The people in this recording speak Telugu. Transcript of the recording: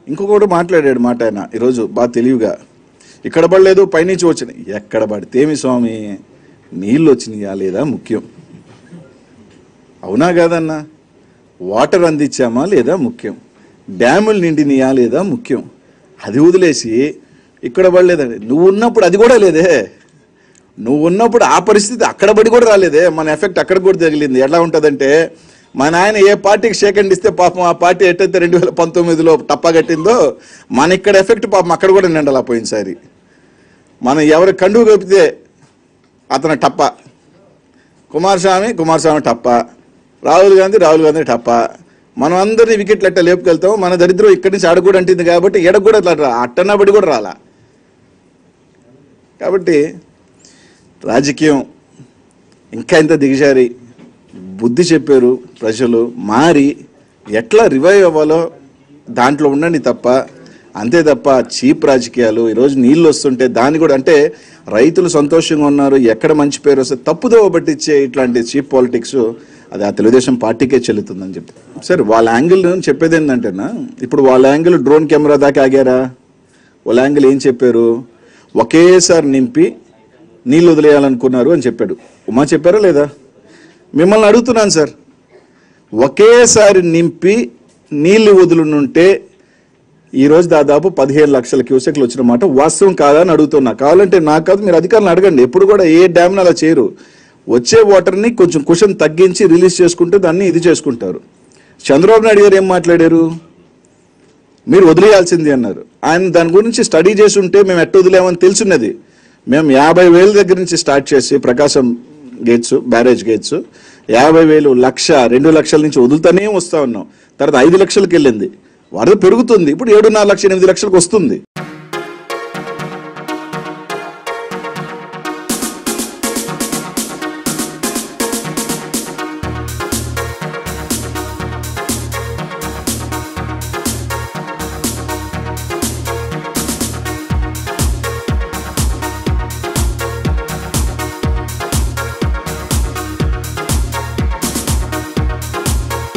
ఇంకొకటి మాట్లాడాడు మాట ఆయన ఈరోజు బాగా తెలివిగా ఇక్కడ పడలేదు పైనుంచి వచ్చినాయి ఎక్కడ పడితేమి స్వామి నీళ్ళు వచ్చినాయా లేదా ముఖ్యం అవునా కాదన్నా వాటర్ అందించామా లేదా ముఖ్యం డ్యాములు నిండినయా లేదా ముఖ్యం అది వదిలేసి ఇక్కడ పడలేదండి నువ్వు ఉన్నప్పుడు అది కూడా లేదే నువ్వు ఉన్నప్పుడు ఆ పరిస్థితి అక్కడ పడి కూడా రాలేదే మన ఎఫెక్ట్ అక్కడ కూడా తగిలింది ఎలా ఉంటుందంటే మా నాయన ఏ పార్టీకి సెకండ్ ఇస్తే పాపం ఆ పార్టీ ఎట్టయితే రెండు వేల పంతొమ్మిదిలో టప్పా కట్టిందో మన ఇక్కడ ఎఫెక్ట్ పాపం అక్కడ కూడా నిండలా పోయినసారి మనం ఎవరి కండువు కప్పితే అతను టప్ప కుమారస్వామి కుమారస్వామి టప్ప రాహుల్ గాంధీ రాహుల్ గాంధీ టప్ప మనం అందరినీ వికెట్లు ఎట్ట లేపుకెళ్తాం మన దరిద్రం ఇక్కడి నుంచి ఆడ కూడా అంటుంది కాబట్టి ఎడకు కూడా అట్లా రా అట్టనబడి కూడా రాలా కాబట్టి రాజకీయం ఇంకా ఇంత దిగజారి బుద్ధి చెప్పారు ప్రజలు మారి ఎట్లా రివైవ్ అవ్వాలో దాంట్లో ఉండండి తప్ప అంతే తప్ప చీప్ రాజకీయాలు ఈరోజు నీళ్ళు వస్తుంటే దాన్ని కూడా అంటే రైతులు సంతోషంగా ఉన్నారు ఎక్కడ మంచి పేరు వస్తే తప్పుదోవ పట్టించే ఇట్లాంటి చీప్ పాలిటిక్స్ అది ఆ తెలుగుదేశం పార్టీకే చెల్లుతుందని చెప్పి సరే వాళ్ళ యాంగిల్ చెప్పేది ఏంటంటేనా ఇప్పుడు వాళ్ళ యాంగిల్ డ్రోన్ కెమెరా దాకా ఆగారా వాళ్ళ యాంగిల్ ఏం చెప్పారు ఒకేసారి నింపి నీళ్ళు వదిలేయాలనుకున్నారు అని చెప్పాడు ఉమా చెప్పారా లేదా మిమ్మల్ని అడుగుతున్నాను సార్ ఒకేసారి నింపి నీళ్లు వదులునుంటే ఈరోజు దాదాపు పదిహేను లక్షల క్యూసెక్లు వచ్చిన మాట వాస్తవం కాదా అని అడుగుతున్నా కావాలంటే నాకు కాదు మీరు అధికారులను అడగండి ఎప్పుడు కూడా ఏ డ్యామ్ని అలా చేయరు వచ్చే వాటర్ని కొంచెం కుషన్ తగ్గించి రిలీజ్ చేసుకుంటే దాన్ని ఇది చేసుకుంటారు చంద్రబాబు నాయుడు గారు ఏం మాట్లాడారు మీరు వదిలేయాల్సింది అన్నారు ఆయన దాని గురించి స్టడీ చేసి ఉంటే మేము ఎట్ట వదిలేమని తెలుసున్నది మేము యాభై వేల దగ్గర నుంచి స్టార్ట్ చేసి ప్రకాశం గేట్స్ బ్యారేజ్ గేట్స్ యాభై వేలు లక్ష రెండు లక్షల నుంచి వదులుతానే వస్తా ఉన్నాం తర్వాత ఐదు లక్షలకి వెళ్ళింది వరద పెరుగుతుంది ఇప్పుడు ఏడున్నర లక్ష ఎనిమిది లక్షలకు వస్తుంది